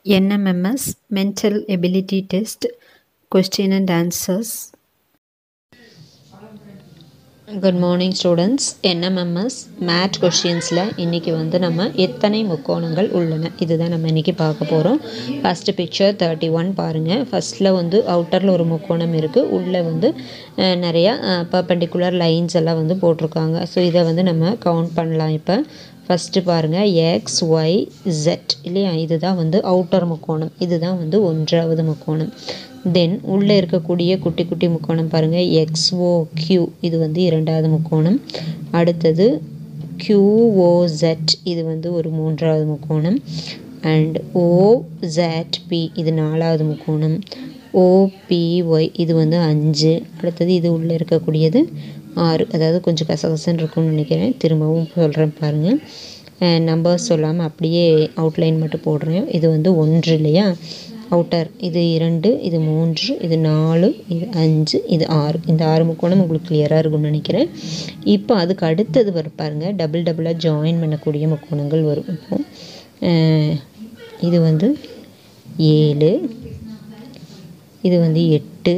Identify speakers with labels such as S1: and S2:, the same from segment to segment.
S1: NMMS Mental Ability Test Question and Answers good morning students NMMS MAT கொஷின்ஸில் இன்றைக்கி வந்து நம்ம எத்தனை முக்கோணங்கள் உள்ளன இதுதான் நம்ம இன்றைக்கி பார்க்க போகிறோம் ஃபஸ்ட்டு பிக்சர் தேர்ட்டி ஒன் பாருங்கள் ஃபஸ்ட்டில் வந்து அவுட்டரில் ஒரு முக்கோணம் இருக்குது உள்ளே வந்து அஹ், நிறையா பர்பண்டிகுலர் லைன்ஸ் எல்லாம் வந்து போட்டிருக்காங்க ஸோ இதை வந்து நம்ம கவுண்ட் பண்ணலாம் இப்போ ஃபஸ்ட்டு பாருங்கள் எக்ஸ் ஒய் ஜெட் இல்லையா இதுதான் வந்து அவுட்டர் முக்கோணம் இதுதான் வந்து ஒன்றாவது முக்கோணம் தென் உள்ளே இருக்கக்கூடிய குட்டி குட்டி முக்கோணம் பாருங்கள் எக்ஸ்ஓ கியூ இது வந்து இரண்டாவது முக்கோணம் அடுத்தது கியூஓசெட் இது வந்து ஒரு மூன்றாவது முக்கோணம் அண்ட் ஓசெட்பி இது நாலாவது முக்கோணம் ஓபிஒய் இது வந்து அஞ்சு அடுத்தது இது உள்ளே இருக்கக்கூடியது ஆறு அதாவது கொஞ்சம் கசகசன்னு இருக்கும்னு நினைக்கிறேன் திரும்பவும் சொல்கிறேன் பாருங்கள் நம்பர்ஸ் சொல்லாமல் அப்படியே அவுட்லைன் மட்டும் போடுறேன் இது வந்து ஒன்று இல்லையா அவுட்டர் இது இரண்டு இது மூன்று இது நாலு இது அஞ்சு இது ஆறு இந்த ஆறு முக்கோணம் உங்களுக்கு கிளியராக இருக்கும்னு நினைக்கிறேன் இப்போ அதுக்கு அடுத்தது வரும் பாருங்க டபுள் டபுளாக ஜாயின் பண்ணக்கூடிய முக்கோணங்கள் வரும் இப்போ அஹ், இது வந்து ஏழு இது வந்து எட்டு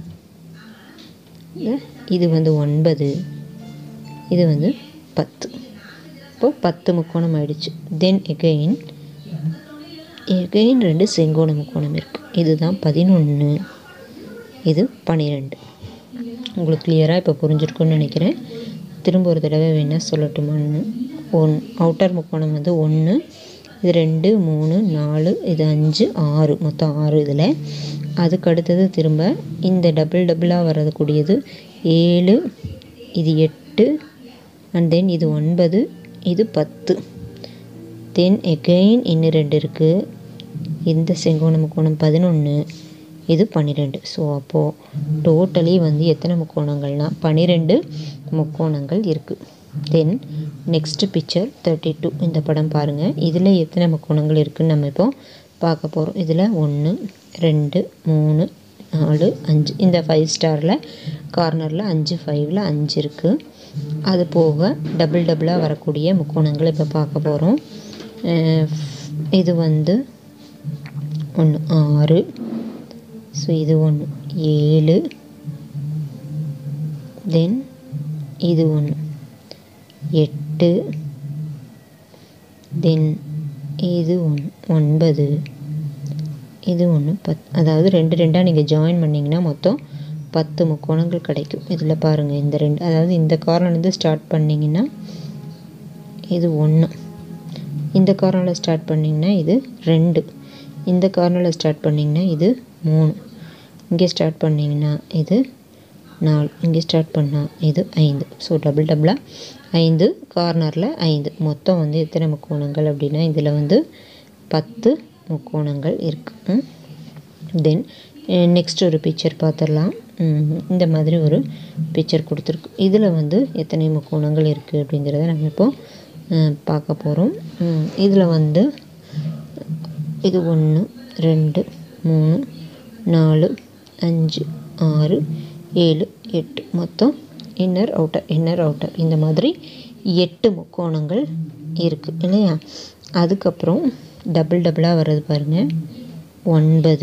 S1: அஹ், இது வந்து ஒன்பது இது வந்து பத்து இப்போது பத்து முக்கோணம் ஆயிடுச்சு தென் எகெயின் எகைன் ரெண்டு செங்கோண முக்கோணம் இருக்குது இதுதான் பதினொன்று இது பன்னிரெண்டு உங்களுக்கு கிளியராக இப்போ புரிஞ்சிருக்குன்னு நினைக்கிறேன் திரும்ப ஒரு தடவை வேணால் சொல்லட்டுமான்னு ஒன் அவுட்டர் முக்கோணம் வந்து ஒன்று இது ரெண்டு மூணு நாலு இது அஞ்சு ஆறு மொத்தம் ஆறு இதில் அதுக்கு அடுத்தது திரும்ப இந்த டபுள் டபுளாக வரக்கூடியது ஏழு இது எட்டு அண்ட் தென் இது ஒன்பது இது பத்து தென் எகெயின் இன்னும் ரெண்டு இருக்குது இந்த செங்கோண முக்கோணம் பதினொன்று இது பன்னிரெண்டு ஸோ அப்போது டோட்டலி வந்து எத்தனை முக்கோணங்கள்னால் பன்னிரெண்டு முக்கோணங்கள் இருக்குது then next picture thirty two இந்த படம் பாருங்கள் இதில் எத்தனை முக்கோணங்கள் இருக்குதுன்னு நம்ம இப்போ பார்க்க போகிறோம் இதில் ஒன்று ரெண்டு மூணு நாலு அஞ்சு இந்த ஃபைவ் ஸ்டாரில் கார்னரில் அஞ்சு ஃபைவ்ல அஞ்சு இருக்குது அது போக டபுள் டபுளாக வரக்கூடிய முக்கோணங்களை இப்போ பார்க்க போகிறோம் இது வந்து ஒன்று ஆறு ஸோ இது ஒன்று ஏழு தென் இது ஒன்று எட்டு தென் இது ஒன்று ஒன்பது இது ஒன்று பத் அதாவது ரெண்டு ரெண்டாக நீங்கள் ஜாயின் பண்ணிங்கன்னா மொத்தம் பத்து முக்கோணங்கள் கிடைக்கும் இதில் பாருங்கள் இந்த ரெண்டு அதாவது இந்த கார்னர்லேருந்து ஸ்டார்ட் பண்ணிங்கன்னா இது ஒன்று இந்த கார்னரில் ஸ்டார்ட் பண்ணிங்கன்னா இது ரெண்டு இந்த கார்னரில் ஸ்டார்ட் பண்ணிங்கன்னா இது மூணு இங்கே ஸ்டார்ட் பண்ணிங்கன்னா இது நாலு இங்கே ஸ்டார்ட் பண்ணால் இது ஐந்து ஸோ டபுள் டபுளாக ஐந்து கார்னரில் ஐந்து மொத்தம் வந்து எத்தனை முக்கோணங்கள் அப்படின்னா இதில் வந்து பத்து முக்கோணங்கள் இருக்குது தென் நெக்ஸ்ட் ஒரு பிக்சர் பார்த்துடலாம் ம், இந்த மாதிரி ஒரு பிக்சர் கொடுத்துருக்கு இதில் வந்து எத்தனை முக்கோணங்கள் இருக்குது அப்படிங்கிறத நம்ம இப்போ ம், பார்க்க போகிறோம் இதில் வந்து இது ஒன்று ரெண்டு மூணு நாலு அஞ்சு ஆறு ஏழு எட்டு மொத்தம் இன்னர் அவுட்டர் இன்னர் அவுட்டர் இந்த மாதிரி எட்டு முக்கோணங்கள் இருக்குது இல்லையா அதுக்கப்புறம் டபுள் டபுளாக வர்றது பாருங்கள் ஒன்பது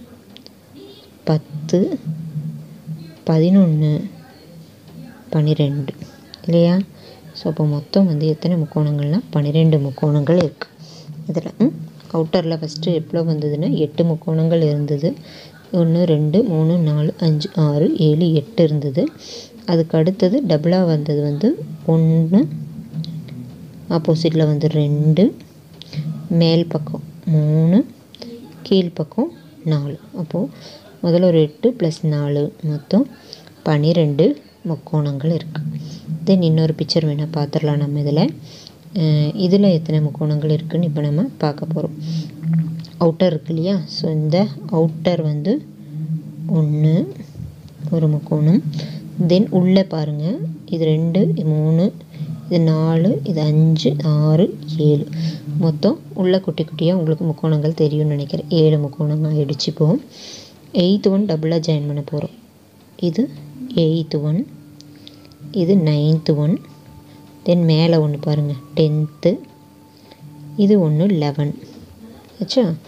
S1: பத்து பதினொன்று பன்னிரெண்டு இல்லையா ஸோ அப்போ மொத்தம் வந்து எத்தனை முக்கோணங்கள்னால் பன்னிரெண்டு முக்கோணங்கள் இருக்குது இதில் அவுட்டரில் ஃபஸ்ட்டு எவ்வளோ வந்ததுன்னா எட்டு முக்கோணங்கள் இருந்தது ஒன்று ரெண்டு மூணு நாலு அஞ்சு ஆறு ஏழு எட்டு இருந்தது அதுக்கு அடுத்தது டபுளாக வந்தது வந்து ஒன்று ஆப்போசிட்டில் வந்து ரெண்டு மேல் பக்கம் மூணு கீழ்ப்பக்கம் நாலு அப்போது முதல்ல ஒரு எட்டு ப்ளஸ் நாலு மொத்தம் பன்னிரெண்டு முக்கோணங்கள் இருக்குது தென் இன்னொரு பிக்சர் வேணால் பார்த்துடலாம் நம்ம இதில் இதில் எத்தனை முக்கோணங்கள் இருக்குதுன்னு இப்போ நம்ம பார்க்க போகிறோம் அவுட்டர் இருக்கு இல்லையா ஸோ இந்த அவுட்டர் வந்து ஒன்று ஒரு முக்கோணம் தென் உள்ளே பாருங்கள் இது ரெண்டு இது மூணு இது நாலு இது அஞ்சு ஆறு ஏழு மொத்தம் உள்ள குட்டி குட்டியாக உங்களுக்கு முக்கோணங்கள் தெரியும்னு நினைக்கிறேன் ஏழு முக்கோணம் ஆயிடுச்சு இப்போ எயித்து ஒன் டபுளாக ஜாயின் பண்ண போகிறோம் இது எயித்து ஒன் இது நைன்த்து ஒன் தென் மேலே ஒன்று பாருங்கள் டென்த்து இது ஒன்று லெவன் ஆச்சா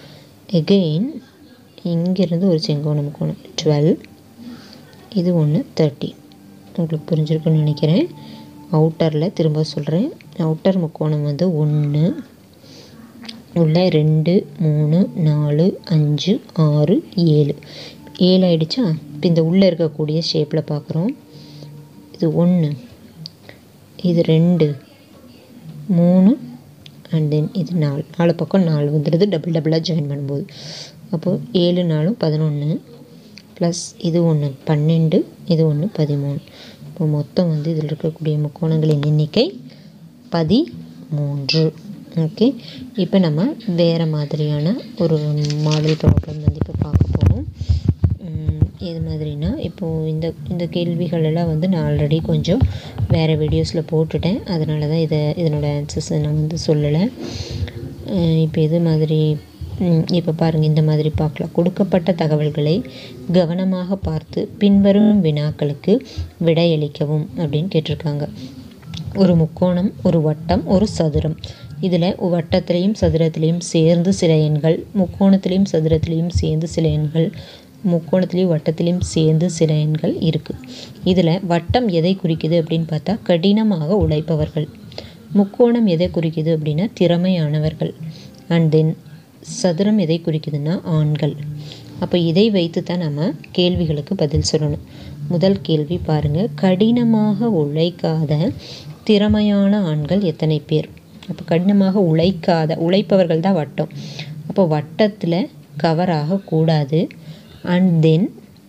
S1: எகெயின் இங்கேருந்து ஒரு செங்கோண முக்கோணம் டுவெல் இது ஒன்று தேர்ட்டி உங்களுக்கு புரிஞ்சிருக்குன்னு நினைக்கிறேன் அவுட்டரில் திரும்ப சொல்கிறேன் அவுட்டர் முக்கோணம் வந்து ஒன்று உள்ள ரெண்டு மூணு நாலு அஞ்சு ஆறு ஏழு ஏழு ஆயிடுச்சா இப்போ இந்த உள்ளே இருக்கக்கூடிய ஷேப்பில் பார்க்குறோம் இது ஒன்று இது ரெண்டு மூணு அண்ட் தென் இது நாலு நாலு பக்கம் நாலு வந்துடுது டபுள் டபுளாக ஜாயின் பண்ணும்போது அப்போது ஏழு நாலும் பதினொன்று ப்ளஸ் இது ஒன்று பன்னெண்டு இது ஒன்று பதிமூணு இப்போ மொத்தம் வந்து இதில் இருக்கக்கூடிய முக்கோணங்களின் எண்ணிக்கை பதிமூன்று ஓகே இப்போ நம்ம வேறு மாதிரியான ஒரு மாடல் ப்ராப்ளம் வந்து இப்போ பார்க்க போகிறோம் எது மாதிரினா இப்போது இந்த இந்த கேள்விகள் எல்லாம் வந்து நான் ஆல்ரெடி கொஞ்சம் வேறு வீடியோஸில் போட்டுட்டேன் அதனால தான் இதை இதனோட ஆன்சர்ஸ் நான் வந்து சொல்லலை இப்போ எது மாதிரி இப்போ பாருங்கள் இந்த மாதிரி பார்க்கலாம் கொடுக்கப்பட்ட தகவல்களை கவனமாக பார்த்து பின்வரும் வினாக்களுக்கு விடையளிக்கவும் அப்படின்னு கேட்டிருக்காங்க ஒரு முக்கோணம் ஒரு வட்டம் ஒரு சதுரம் இதில் வட்டத்திலையும் சதுரத்திலையும் சேர்ந்து சில எண்கள் முக்கோணத்திலையும் சதுரத்திலையும் சேர்ந்து சில எண்கள் முக்கோணத்துலேயும் வட்டத்திலையும் சேர்ந்து சில எண்கள் இருக்குது இதில் வட்டம் எதை குறிக்குது அப்படின்னு பார்த்தா கடினமாக உழைப்பவர்கள் முக்கோணம் எதை குறிக்குது அப்படின்னா திறமையானவர்கள் அண்ட் தென் சதுரம் எதை குறிக்குதுன்னா ஆண்கள் அப்போ இதை வைத்து தான் நம்ம கேள்விகளுக்கு பதில் சொல்லணும் முதல் கேள்வி பாருங்கள் கடினமாக உழைக்காத திறமையான ஆண்கள் எத்தனை பேர் அப்போ கடினமாக உழைக்காத உழைப்பவர்கள் தான் வட்டம் அப்போ வட்டத்தில் கவர் ஆகக்கூடாது அண்ட் தென்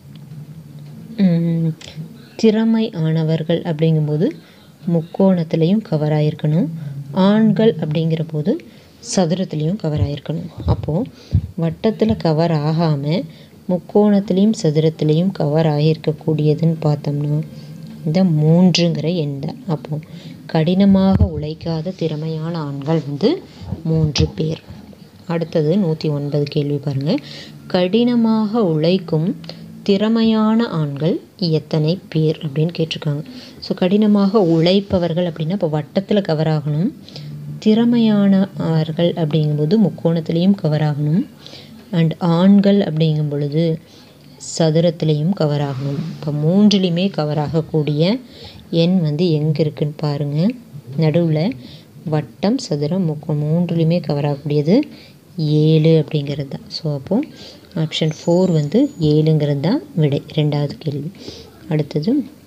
S1: திறமை ஆனவர்கள் அப்படிங்கும்போது முக்கோணத்துலேயும் கவர் ஆகிருக்கணும் ஆண்கள் அப்படிங்கிற போது சதுரத்துலேயும் கவர் ஆகிருக்கணும் அப்போது வட்டத்தில் கவர் ஆகாமல் முக்கோணத்துலேயும் சதுரத்துலேயும் கவர் ஆகியிருக்கக்கூடியதுன்னு பார்த்தோம்னா இந்த மூன்றுங்கிற எண் தான் அப்போது கடினமாக உழைக்காத திறமையான ஆண்கள் வந்து மூன்று பேர் அடுத்தது நூற்றி ஒன்பது கேள்வி பாருங்கள் கடினமாக உழைக்கும் திறமையான ஆண்கள் எத்தனை பேர் அப்படின்னு கேட்டிருக்காங்க ஸோ கடினமாக உழைப்பவர்கள் அப்படின்னா இப்போ வட்டத்தில் கவர் ஆகணும் திறமையானவர்கள் அப்படிங்கும்போது முக்கோணத்துலேயும் கவர் ஆகணும் அண்ட் ஆண்கள் அப்படிங்கும் பொழுது சதுரத்துலேயும் கவர் ஆகணும் இப்போ மூன்றுலேயுமே கவர் ஆகக்கூடிய எண் வந்து எங்கே இருக்குன்னு பாருங்கள் நடுவில் வட்டம் சதுரம் முக்கோ மூன்றுலேயுமே கவர் ஆகக்கூடியது ஏழு அப்படிங்கிறது தான் ஸோ அப்போது ஆப்ஷன் ஃபோர் வந்து ஏழுங்கிறது தான் விடை ரெண்டாவது கேள்வி அடுத்தது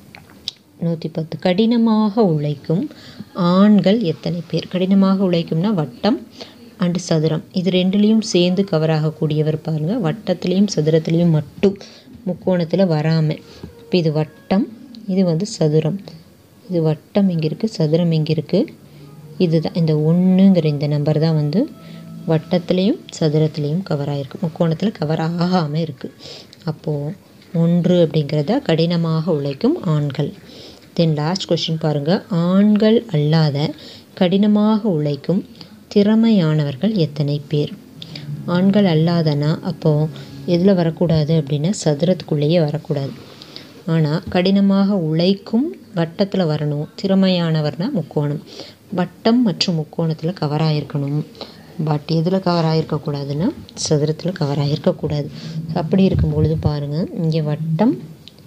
S1: நூற்றி பத்து கடினமாக உழைக்கும் ஆண்கள் எத்தனை பேர் கடினமாக உழைக்கும்னா வட்டம் அண்டு சதுரம் இது ரெண்டுலேயும் சேர்ந்து கவர் ஆகக்கூடியவர் பாருங்கள் வட்டத்துலேயும் சதுரத்துலேயும் மட்டும் முக்கோணத்தில் வராமல் இப்போ இது வட்டம் இது வந்து சதுரம் இது வட்டம் எங்கே இருக்குது சதுரம் எங்கே இருக்குது இதுதான் இந்த ஒன்றுங்கிற இந்த நம்பர் தான் வந்து வட்டத்துலேயும் சதுரத்துலேயும் கவர் ஆகிருக்கு முக்கோணத்தில் கவர் ஆகாமல் இருக்குது அப்போது ஒன்று அப்படிங்கிறத கடினமாக உழைக்கும் ஆண்கள் தென் லாஸ்ட் கொஷின் பாருங்கள் ஆண்கள் அல்லாத கடினமாக உழைக்கும் திறமையானவர்கள் எத்தனை பேர் ஆண்கள் அல்லாதனா அப்போது எதில் வரக்கூடாது அப்படின்னா சதுரத்துக்குள்ளேயே வரக்கூடாது ஆனால் கடினமாக உழைக்கும் வட்டத்தில் வரணும் திறமையானவர்னா முக்கோணம் வட்டம் மற்றும் முக்கோணத்தில் கவர் ஆகிருக்கணும் பட் எதில் கவர் ஆகிருக்கக்கூடாதுன்னா சதுரத்தில் கவர் ஆகிருக்கக்கூடாது அப்படி இருக்கும் பொழுது பாருங்கள் இங்கே வட்டம்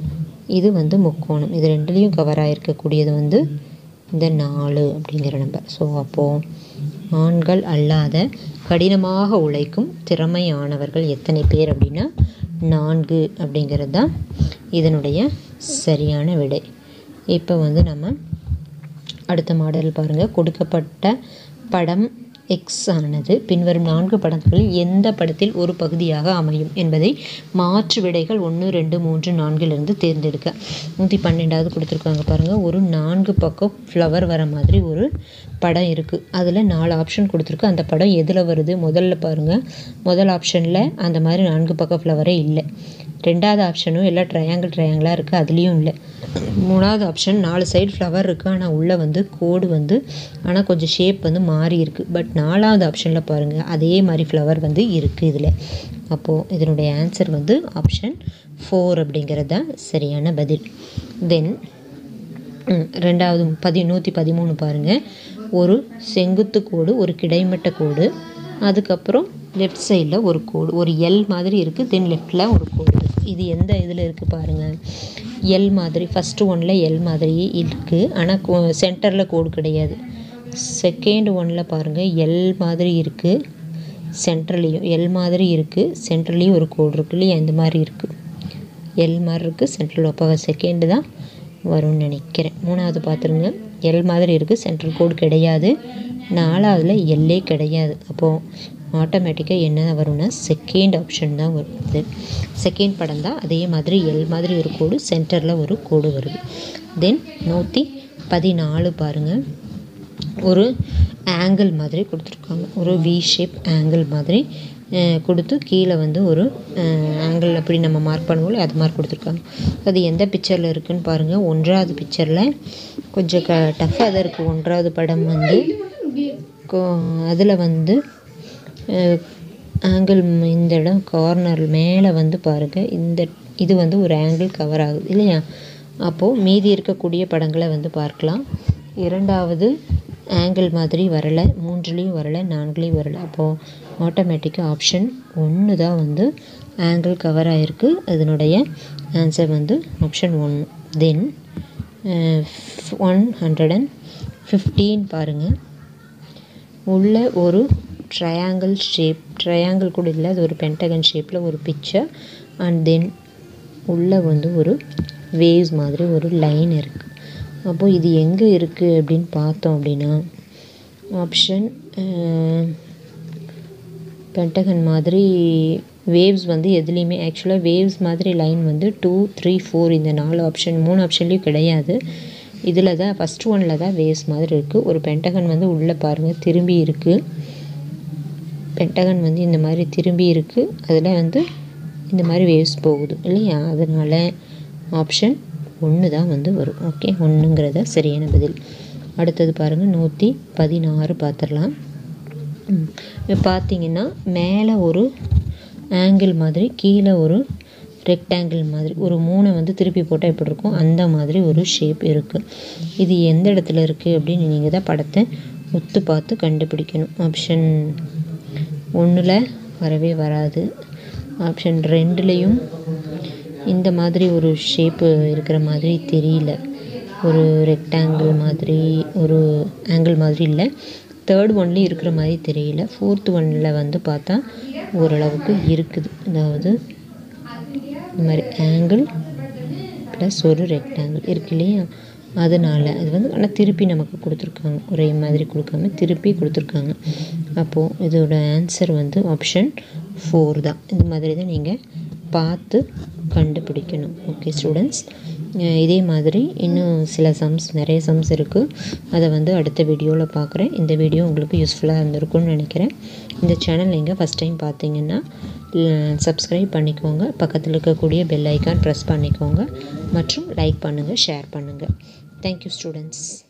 S1: இது வந்து முக்கோணம் இது ரெண்டுலேயும் கவர் ஆகிருக்கக்கூடியது வந்து இந்த நாலு அப்படிங்கிற நம்பர் ஸோ அப்போது ஆண்கள் அல்லாத கடினமாக உழைக்கும் திறமையானவர்கள் எத்தனை பேர் அப்படின்னா நான்கு அப்படிங்கிறது தான் இதனுடைய சரியான விடை இப்போ வந்து நம்ம அடுத்த மாடல் பாருங்கள் கொடுக்கப்பட்ட படம் எக்ஸ் ஆனது பின்வரும் நான்கு படங்களில் எந்த படத்தில் ஒரு பகுதியாக அமையும் என்பதை மாற்று விடைகள் ஒன்று ரெண்டு மூன்று நான்கிலிருந்து தேர்ந்தெடுக்க நூற்றி பன்னெண்டாவது கொடுத்துருக்காங்க பாருங்கள் ஒரு நான்கு பக்கம் ஃப்ளவர் வர மாதிரி ஒரு படம் இருக்குது அதில் நாலு ஆப்ஷன் கொடுத்துருக்கு அந்த படம் எதில் வருது முதல்ல பாருங்கள் முதல் ஆப்ஷனில் அந்த மாதிரி நான்கு பக்கம் ஃப்ளவரே இல்லை ரெண்டாவது ஆப்ஷனும் எல்லாம் ட்ரையாங்கிள் ட்ரையாங்கிளாக இருக்குது அதுலேயும் இல்லை மூணாவது ஆப்ஷன் நாலு சைடு ஃப்ளவர் இருக்குது ஆனால் உள்ளே வந்து கோடு வந்து ஆனால் கொஞ்சம் ஷேப் வந்து மாறி இருக்குது பட் நாலாவது ஆப்ஷனில் பாருங்கள் அதே மாதிரி ஃப்ளவர் வந்து இருக்குது இதில் அப்போது இதனுடைய ஆன்சர் வந்து ஆப்ஷன் ஃபோர் அப்படிங்கிறது தான் சரியான பதில் தென் ரெண்டாவது பதி நூற்றி பதிமூணு பாருங்கள் ஒரு செங்குத்து கோடு ஒரு கிடைமட்ட கோடு அதுக்கப்புறம் லெஃப்ட் சைடில் ஒரு கோடு ஒரு எல் மாதிரி இருக்குது தென் லெஃப்டில் ஒரு கோடு இருக்குது இது எந்த இதில் இருக்குது பாருங்கள் எல் மாதிரி ஃபஸ்ட்டு ஒன்றில் எல் மாதிரி இருக்குது ஆனால் சென்டரில் கோடு கிடையாது செகண்ட் ஒன்றில் பாருங்கள் எல் மாதிரி இருக்குது சென்ட்ரலையும் எல் மாதிரி இருக்குது சென்ட்ரலையும் ஒரு கோடு இருக்குது இல்லையா இந்த மாதிரி இருக்குது எல் மாதிரி இருக்குது சென்ட்ரல் அப்போ செகண்டு தான் வரும்னு நினைக்கிறேன் மூணாவது பார்த்துருங்க எல் மாதிரி இருக்குது சென்ட்ரல் கோடு கிடையாது நாலாவதுல எல்லே கிடையாது அப்போது ஆட்டோமேட்டிக்காக என்ன வரும்னா செகண்ட் ஆப்ஷன் தான் வருது செகண்ட் படம் தான் அதே மாதிரி எல் மாதிரி ஒரு கோடு சென்டரில் ஒரு கோடு வருது தென் நூற்றி பதினாலு பாருங்கள் ஒரு ஆங்கிள் மாதிரி கொடுத்துருக்காங்க ஒரு வி ஷேப் ஆங்கிள் மாதிரி கொடுத்து கீழே வந்து ஒரு ஆங்கிள் அப்படி நம்ம மார்க் பண்ணுவோம்ல அது மாதிரி கொடுத்துருக்காங்க அது எந்த பிக்சரில் இருக்குதுன்னு பாருங்கள் ஒன்றாவது பிக்சரில் கொஞ்சம் க டஃப்பாக தான் இருக்குது ஒன்றாவது படம் வந்து அதில் வந்து ஆங்கிள் இந்த இடம் கார்னர் மேலே வந்து பாருங்கள் இந்த இது வந்து ஒரு ஆங்கிள் கவர் ஆகுது இல்லையா அப்போது மீதி இருக்கக்கூடிய படங்களை வந்து பார்க்கலாம் இரண்டாவது ஆங்கிள் மாதிரி வரலை மூன்றுலேயும் வரலை நான்குலேயும் வரலை அப்போது ஆட்டோமேட்டிக்காக ஆப்ஷன் ஒன்று தான் வந்து ஆங்கிள் கவர் ஆகிருக்கு அதனுடைய ஆன்சர் வந்து ஆப்ஷன் ஒன்று then one hundred and fifteen பாருங்கள் உள்ள ஒரு ட்ரையாங்கிள் ஷேப் ட்ரையாங்கிள் கூட இல்லை அது ஒரு பென்டகன் ஷேப்பில் ஒரு பிக்சர் அண்ட் தென் உள்ளே வந்து ஒரு வேவ்ஸ் மாதிரி ஒரு லைன் இருக்குது அப்போது இது எங்கே இருக்குது அப்படின்னு பார்த்தோம் அப்படின்னா ஆப்ஷன் பென்டகன் மாதிரி வேவ்ஸ் வந்து எதுலேயுமே ஆக்சுவலாக வேவ்ஸ் மாதிரி லைன் வந்து டூ த்ரீ ஃபோர் இந்த நாலு ஆப்ஷன் மூணு ஆப்ஷன்லேயும் கிடையாது இதில் தான் ஃபஸ்ட் ஒனில் தான் வேவ்ஸ் மாதிரி இருக்குது ஒரு பென்டகன் வந்து உள்ளே பாருங்கள் திரும்பி இருக்குது பென்டகன் வந்து இந்த மாதிரி திரும்பி இருக்குது அதில் வந்து இந்த மாதிரி வேவ்ஸ் போகுது இல்லையா அதனால் ஆப்ஷன் ஒன்று தான் வந்து வரும் ஓகே ஒன்றுங்கிறத சரியான பதில் அடுத்தது பாருங்கள் நூற்றி பதினாறு பார்த்துடலாம் பார்த்தீங்கன்னா மேலே ஒரு ஆங்கிள் மாதிரி கீழே ஒரு ரெக்டாங்கிள் மாதிரி ஒரு மூணை வந்து திருப்பி போட்டால் எப்படி இருக்கும் அந்த மாதிரி ஒரு ஷேப் இருக்குது இது எந்த இடத்துல இருக்குது அப்படின்னு நீங்கள் தான் படத்தை ஒத்து பார்த்து கண்டுபிடிக்கணும் ஆப்ஷன் ஒன்றில் வரவே வராது ஆப்ஷன் ரெண்டுலேயும் இந்த மாதிரி ஒரு ஷேப்பு இருக்கிற மாதிரி தெரியல ஒரு ரெக்டாங்கிள் மாதிரி ஒரு ஆங்கிள் மாதிரி இல்லை தேர்ட் ஒன்லேயும் இருக்கிற மாதிரி தெரியல ஃபோர்த் ஒன்னில் வந்து பார்த்தா ஓரளவுக்கு இருக்குது அதாவது இந்த மாதிரி ஆங்கிள் ப்ளஸ் ஒரு ரெக்டாங்கிள் இருக்கு இல்லையா அதனால் அது வந்து ஆனால் திருப்பி நமக்கு கொடுத்துருக்காங்க ஒரே மாதிரி கொடுக்காம திருப்பி கொடுத்துருக்காங்க அப்போது இதோட ஆன்சர் வந்து ஆப்ஷன் ஃபோர் தான் இந்த மாதிரி தான் நீங்கள் பார்த்து கண்டுபிடிக்கணும் ஓகே ஸ்டூடெண்ட்ஸ் இதே மாதிரி இன்னும் சில சம்ஸ் நிறைய சம்ஸ் இருக்குது அதை வந்து அடுத்த வீடியோவில் பார்க்குறேன் இந்த வீடியோ உங்களுக்கு யூஸ்ஃபுல்லாக இருந்திருக்கும்னு நினைக்கிறேன் இந்த சேனல் நீங்கள் ஃபஸ்ட் டைம் பார்த்தீங்கன்னா சப்ஸ்கிரைப் பண்ணிக்கோங்க பக்கத்தில் இருக்கக்கூடிய பெல் ஐக்கான் ப்ரெஸ் பண்ணிக்கோங்க மற்றும் லைக் பண்ணுங்கள் ஷேர் பண்ணுங்கள் தேங்க்யூ ஸ்டூடெண்ட்ஸ்